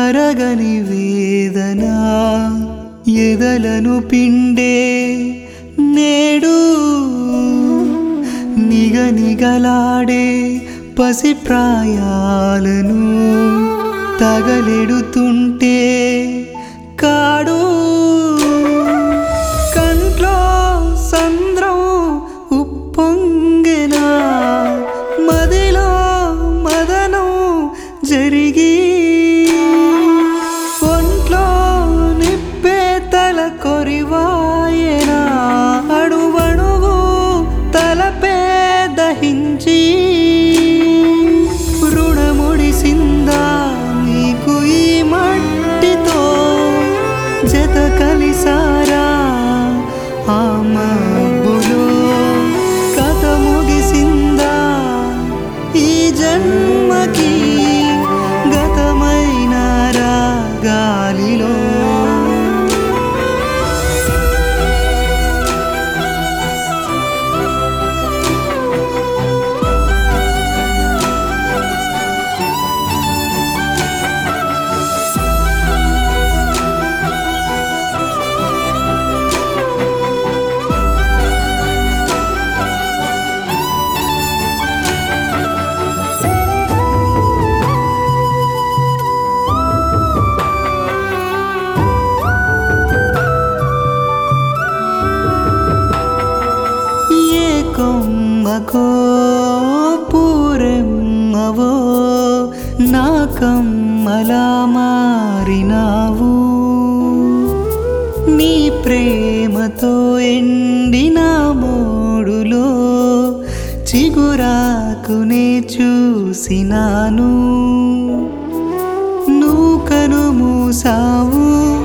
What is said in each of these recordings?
తరగని వేదన ఎదలను పిండే నేడు నిగనిగలాడే పసి ప్రాయాలను తగలెడుతుంటే కాడు కంట్లో సంద్రం ఉప్పొంగెనా మదిలో మదనం జరిగి ఒంట్లో నిప్పే తల కొరివాయనా అడువణువు తలపే దహించి రుణముడిసిందా నీకు ఈ మట్టితో జత కలిసారా ఆ మబ్బులో కథ ముగిసిందా ఈ జన్మకి గతమైన రాగాలిలో ఏ కొమ్మకో పూరెమ్మవో నా కమ్మలా మారినావు నీ ప్రేమతో ఎండిన మోడులో చిగురాకునే చూసినాను నూకను మూసావు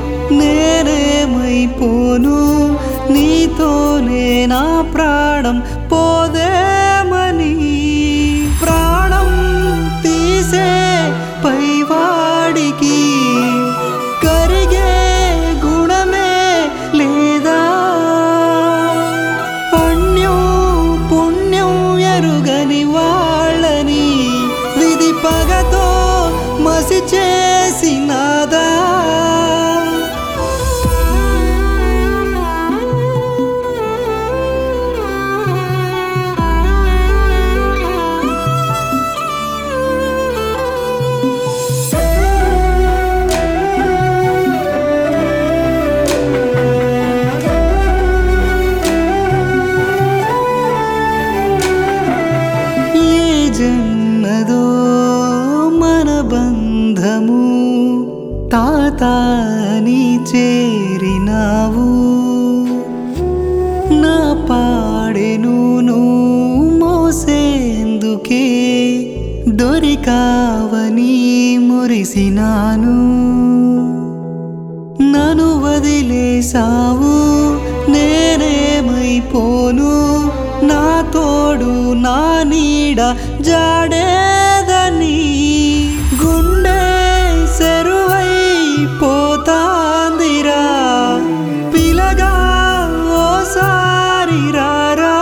నేనేమైపోను నీతోనే నా ప్రాణం పోదేమని ప్రాణం తీసే పైవాడికి కరిగే గుణమే లేదా అన్యం పుణ్యం ఎరుగని వాళ్ళని విధి పగతో మసి చేసినాదా ఏ జన్మదో మన బంధము తాతాని చేరినావు నా పాడెను నువ్వు మోసేందుకే దొరికావని మురిసినాను నన్ను వదిలేసావు నేనేమైపోను నా తోడు నా నీడ జాడేదని గుండె సెరువై పోతాందిరా పిలగా ఓసారి రారా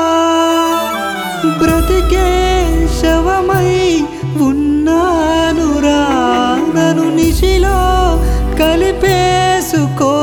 బ్రతికే శవమై ఉన్నానురా నన్ను నిశిలో కలిపేసుకో